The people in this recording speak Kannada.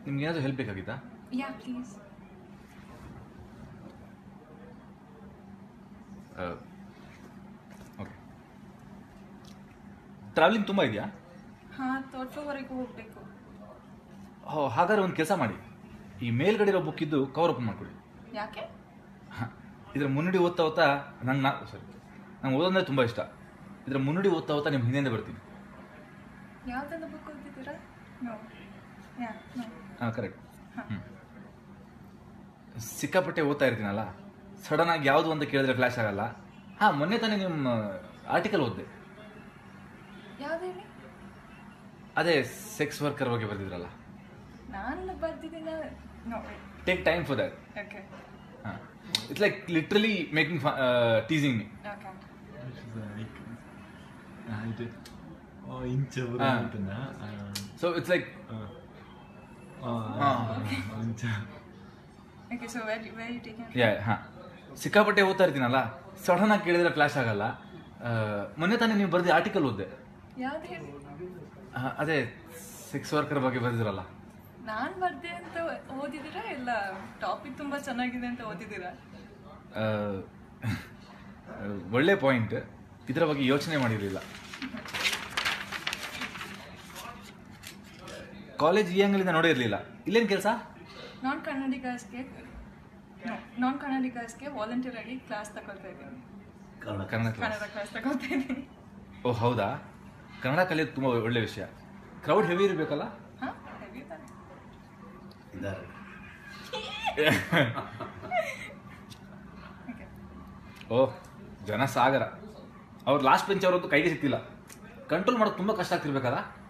ನಿಮ್ಗೆ ಏನಾದರೂ ಹೆಲ್ಪ್ ಬೇಕಾಗಿತ್ತಾ ಯಾ ಪ್ಲೀಸ್ ಓಕೆ ಟ್ರಾವೆಲಿಂಗ್ ತುಂಬ ಇದೆಯಾ ಹಾಂ ತೋಟವರೆಗೂ ಹೋಗಬೇಕು ಓ ಹಾಗಾದ್ರೆ ಒಂದು ಕೆಲಸ ಮಾಡಿ ಈ ಮೇಲ್ಗಡೆ ಇರೋ ಬುಕ್ ಇದ್ದು ಕವರ್ ಓಪನ್ ಮಾಡ್ಕೊಳ್ಳಿ ಯಾಕೆ ಹ, ಇದ್ರ ಮುನ್ನುಡಿ ಓದ್ತಾ ಓದ್ತಾ ನಂಗೆ ನಾ ಸಾರಿ ನಂಗೆ ಓದೋದ್ರೆ ತುಂಬ ಇಷ್ಟ ಇದ್ರ ಮುನ್ನುಡಿ ಓದ್ತಾ ಓದ್ತಾ ನಿಮ್ಮ ಹಿಂದೆಯಿಂದ ಬರ್ತೀನಿ ಯಾವುದೆಲ್ಲ ಬುಕ್ ಓದಿದ್ದೀರಾ ನೋ ಯಾ ನೋ ಹಾಂ ಕರೆಕ್ಟ್ ಹ್ಞೂ ಸಿಕ್ಕಾಪಟ್ಟೆ ಓದ್ತಾ ಇರ್ತೀನಲ್ಲ ಸಡನ್ ಆಗಿ ಯಾವುದು ಅಂತ ಕೇಳಿದ್ರೆ ಫ್ಲ್ಯಾಶ್ ಆಗಲ್ಲ ಹಾಂ ಮೊನ್ನೆ ತಾನೇ ನಿಮ್ಮ ಆರ್ಟಿಕಲ್ ಓದಿದೆ ಯಾವ್ದು ಹೇಳಿ ಅದೇ ಸೆಕ್ಸ್ ವರ್ಕರ್ ಬಗ್ಗೆ ಬರೆದಿದ್ರಲ್ಲ ನಾನು ಬರ್ದಿದ್ದೀನ no take time for that okay ಹಾಂ it's like literally making teasing me okay ಇದು ಇಂಚ ಹಾ. ಅಂತನಾ ಸೊ ಇಟ್ಸ್ ಲೈಕ್ ಇಂಚ okay so very very taken yeah ಹಾಂ ಸಿಕ್ಕಾಪಟ್ಟೆ ಓದ್ತಾ ಇರ್ತೀನಲ್ಲ ಸಡನ್ ಆಗಿ ಕೇಳಿದ್ರೆ ಫ್ಲ್ಯಾಶ್ ಆಗಲ್ಲ ಆ, ಮೊನ್ನೆ ತಾನೇ ನೀವು ಬರೆದ ಆರ್ಟಿಕಲ್ ಓದಿದೆ ಯಾವ್ದು ಹೇಳಿ ಆ, ಅದೇ ಸೆಕ್ಸ್ ವರ್ಕರ್ ಬಗ್ಗೆ ಬರೆದಿರಲ್ಲ ನಾನು ಬರ್ದೆ ಅಂತ ಓದಿದ್ದೀರಾ ಇಲ್ಲ ಟಾಪಿಕ್ ತುಂಬಾ ಚೆನ್ನಾಗಿದೆ ಅಂತ ಓದಿದ್ದೀರಾ ಆ, ಒಳ್ಳೆ ಪಾಯಿಂಟ್ ಇದರ ಬಗ್ಗೆ ಯೋಚನೆ ಮಾಡಿರಲಿಲ್ಲ ಕಾಲೇಜ್ ಈ ಅಂಗಲಿಂದ ನೋಡಿರಲಿಲ್ಲ ಇಲ್ಲೇನು ಕೆಲಸ ನಾನ್ ಕನ್ನಡಿಗರ್ಸ್ಗೆ ನಾನ್ ಕನ್ನಡಿಗರ್ಸ್ಗೆ ವಾಲಂಟಿಯರ್ ಆಗಿ ಕ್ಲಾಸ್ ತಗೊಳ್ತಾ ಇದ್ದೀನಿ ಕನ್ನಡ ಕ್ಲಾಸ್ ಕನ್ನಡ ಕ್ಲಾಸ್ ತಗೊಳ್ತಾ ಇದ್ದೀನಿ ಓ ಹೌದಾ ಕನ್ನಡ ಕಲಿಯೋದು ತುಂಬ ಒಳ್ಳೆ ವಿಷಯ ಕ್ರೌಡ್ ಹೆವಿ ಇರಬೇಕಲ್ಲ ಹಾ ಹೆವಿ ತಾನೆ ಇದ್ದಾರೆ ಓಕೆ ಓ ಜನ ಸಾಗರ ಅವ್ರು ಲಾಸ್ಟ್ ಬೆಂಚ್ ಅವರದ್ದು ಕೈಗೆ ಸಿಕ್ತಿಲ್ಲ ಕಂಟ್ರೋಲ್ ಮಾಡೋದು ತುಂಬ ಕಷ್ಟ ಆಗ್ತಿರ್ಬೇಕಲ್ಲ